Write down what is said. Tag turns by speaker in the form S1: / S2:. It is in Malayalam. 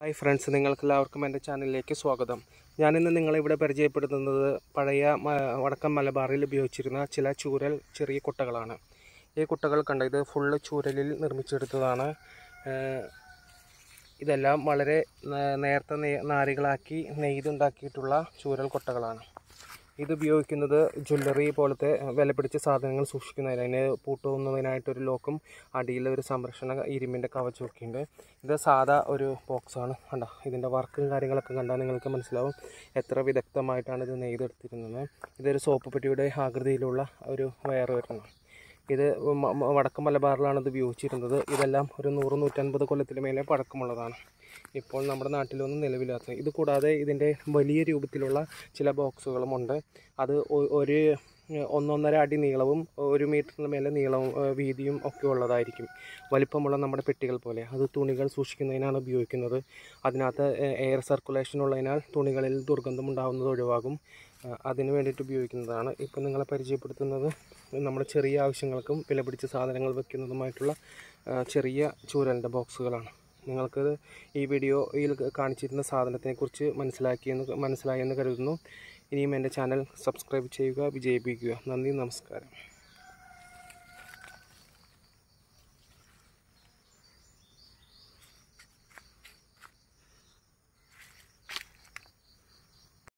S1: ഹായ് ഫ്രണ്ട്സ് നിങ്ങൾക്കെല്ലാവർക്കും എൻ്റെ ചാനലിലേക്ക് സ്വാഗതം ഞാനിന്ന് നിങ്ങളെ ഇവിടെ പരിചയപ്പെടുത്തുന്നത് പഴയ മ- വടക്കൻ മലബാറിൽ ഉപയോഗിച്ചിരുന്ന ചില ചൂരൽ ചെറിയ കുട്ടകളാണ് ഈ കുട്ടകൾ കണ്ട ഇത് ഫുള്ള് ചൂരലിൽ നിർമ്മിച്ചെടുത്തതാണ് ഏഹ് ഇതെല്ലാം വളരെ നേ- നേർത്ത നേ- നാരുകളാക്കി നെയ്തുണ്ടാക്കിയിട്ടുള്ള ചൂരൽ കൊട്ടകളാണ് ഇത് ഉപയോഗിക്കുന്നത് ജ്വല്ലറി പോലത്തെ വില പിടിച്ച സാധനങ്ങൾ സൂക്ഷിക്കുന്നതിന് അതിന് പൂട്ടുന്നതിനായിട്ടൊരു ലോക്കും അടിയിൽ ഒരു സംരക്ഷണ ഇരുമ്പിൻ്റെ കവച്ചൊക്കെ ഉണ്ട് ഇത് സാധാ ഒരു ബോക്സാണ് കണ്ട ഇതിൻ്റെ വർക്കും കാര്യങ്ങളൊക്കെ കണ്ടാൽ നിങ്ങൾക്ക് മനസ്സിലാവും എത്ര വിദഗ്ധമായിട്ടാണ് ഇത് നെയ്തെടുത്തിരുന്നത് ഇതൊരു സോപ്പ് പെട്ടിയുടെ ആകൃതിയിലുള്ള ഒരു വയർ വരുന്നു ഇത് മ- മ- വടക്കൻ മലബാറിലാണ് ഇത് ഉപയോഗിച്ചിരുന്നത് ഇതെല്ലാം ഒരു നൂറ് നൂറ്റൻപത് കൊല്ലത്തിന് മേലെ പഴക്കമുള്ളതാണ് ഇപ്പോൾ നമ്മുടെ നാട്ടിലൊന്നും നിലവിലാത്ത ഇത് കൂടാതെ ഇതിൻ്റെ വലിയ രൂപത്തിലുള്ള ചില ബോക്സുകളുമുണ്ട് അത് ഒ- ഒരു ഒന്നൊന്നര അടി നീളവും ഒരു മീറ്ററിന് മേലെ നീളവും ഏഹ് വീതിയും ഒക്കെ ഉള്ളതായിരിക്കും വലിപ്പമുള്ള നമ്മുടെ പെട്ടികൾ പോലെ അത് തുണികൾ സൂക്ഷിക്കുന്നതിനാണ് ഉപയോഗിക്കുന്നത് അതിനകത്ത് എയർ സർക്കുലേഷൻ ഉള്ളതിനാൽ തുണികളിൽ ദുർഗന്ധം ഉണ്ടാകുന്നത് ഒഴിവാകും ഏഹ് അതിന് വേണ്ടിയിട്ട് ഉപയോഗിക്കുന്നതാണ് ഇപ്പം നിങ്ങളെ പരിചയപ്പെടുത്തുന്നത് നമ്മുടെ ചെറിയ ആവശ്യങ്ങൾക്കും വില പിടിച്ച സാധനങ്ങൾ വെക്കുന്നതുമായിട്ടുള്ള ഏഹ് ചെറിയ ചൂരലിൻ്റെ ബോക്സുകളാണ് നിങ്ങൾക്കത് ഈ വീഡിയോയിൽ കാണിച്ചിരുന്ന സാധനത്തിനെക്കുറിച്ച് മനസ്സിലാക്കിയെന്ന് മനസ്സിലായെന്ന് കരുതുന്നു ഇനിയും എൻ്റെ ചാനൽ സബ്സ്ക്രൈബ് ചെയ്യുക വിജയിപ്പിക്കുക നന്ദി നമസ്കാരം